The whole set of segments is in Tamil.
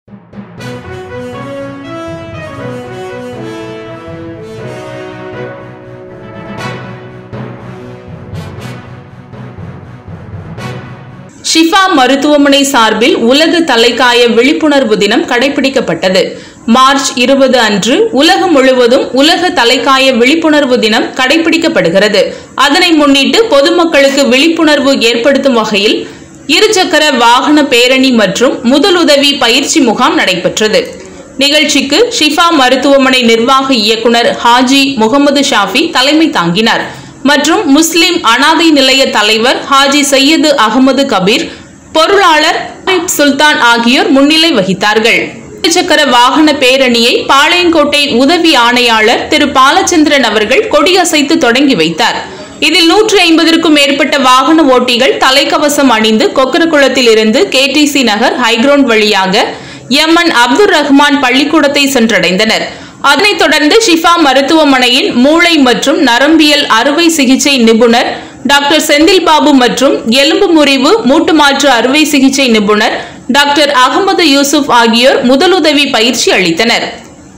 ஷிஃபா மருத்துவமனை சார்பில் உலக தலைக்காய விழிப்புணர்வு தினம் கடைபிடிக்கப்பட்டது மார்ச் இருபது அன்று உலகம் முழுவதும் உலக தலைக்காய விழிப்புணர்வு தினம் கடைபிடிக்கப்படுகிறது அதனை முன்னிட்டு பொதுமக்களுக்கு விழிப்புணர்வு ஏற்படுத்தும் வகையில் இருசக்கர வாகன பேரணி மற்றும் முதலுதவி பயிற்சி முகாம் நடைபெற்றது நிகழ்ச்சிக்கு ஷிஃபா மருத்துவமனை நிர்வாக இயக்குனர் ஹாஜி முகமது ஷாஃபி தலைமை தாங்கினார் மற்றும் முஸ்லிம் அனாதை நிலைய தலைவர் ஹாஜி சையது அகமது கபீர் பொருளாளர் ஆரிப் சுல்தான் ஆகியோர் முன்னிலை வகித்தார்கள் இருசக்கர வாகன பேரணியை பாளையங்கோட்டை உதவி ஆணையாளர் திரு பாலச்சந்திரன் அவர்கள் கொடியசைத்து தொடங்கி வைத்தார் இதில் நூற்றி ஐம்பதற்கும் மேற்பட்ட வாகன ஓட்டிகள் தலைக்கவசம் அணிந்து கொக்கரகுளத்தில் இருந்து கேடிசி நகர் ஹைக்ரவுண்ட் வழியாக எம்என் அப்துல் ரஹ்மான் பள்ளிக்கூடத்தை சென்றடைந்தனர் அதனைத் தொடர்ந்து ஷிஃபா மருத்துவமனையின் மூளை மற்றும் நரம்பியல் அறுவை சிகிச்சை நிபுணர் டாக்டர் செந்தில் பாபு மற்றும் எலும்பு முறிவு மூட்டு மாற்று அறுவை சிகிச்சை நிபுணர் டாக்டர் அகமது யூசுப் ஆகியோர் முதலுதவி பயிற்சி அளித்தனர்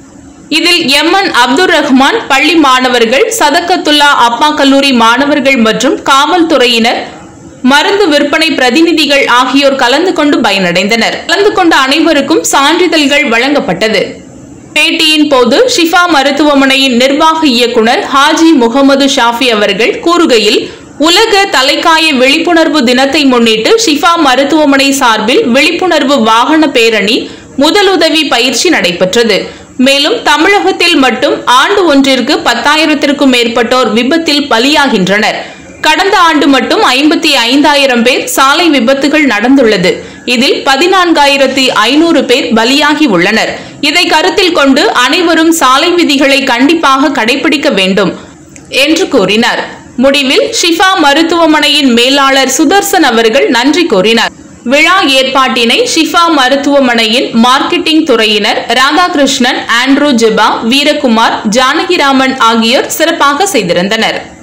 இதில் எம்என் அப்துல் ரஹ்மான் பள்ளி மாணவர்கள் சதக்கத்துல்லா அப்பா கல்லூரி மாணவர்கள் மற்றும் காவல்துறையினர் மருந்து விற்பனை பிரதிநிதிகள் ஆகியோர் கலந்து கொண்டு பயனடைந்தனர் கலந்து கொண்ட அனைவருக்கும் சான்றிதழ்கள் வழங்கப்பட்டது பேட்டியின் போது ஷிஃபா மருத்துவமனையின் நிர்வாக இயக்குனர் ஹாஜி முகமது ஷாஃபி அவர்கள் கூறுகையில் உலக தலைக்காய விழிப்புணர்வு தினத்தை முன்னிட்டு ஷிஃபா மருத்துவமனை சார்பில் விழிப்புணர்வு வாகன பேரணி முதலுதவி பயிற்சி நடைபெற்றது மேலும் தமிழகத்தில் மட்டும் ஆண்டு ஒன்றிற்கு பத்தாயிரத்திற்கும் மேற்பட்டோர் விபத்தில் பலியாகின்றனர் கடந்த ஆண்டு மட்டும் ஐம்பத்தி ஐந்தாயிரம் பேர் சாலை விபத்துகள் நடந்துள்ளது இதில் பதினான்காயிரத்தி ஐநூறு பேர் பலியாகி உள்ளனர் இதை கருத்தில் கொண்டு அனைவரும் சாலை விதிகளை கண்டிப்பாக கடைபிடிக்க வேண்டும் என்று கூறினார் முடிவில் ஷிஃபா மருத்துவமனையின் மேலாளர் சுதர்சன் அவர்கள் நன்றி கூறினார் விழா ஏற்பாட்டினை ஷிஃபா மருத்துவமனையின் மார்க்கெட்டிங் துறையினர் ராதாகிருஷ்ணன் ஆண்ட்ரூ ஜெபா வீரகுமார் ஜானகிராமன் ஆகியோர் சிறப்பாக செய்திருந்தனர்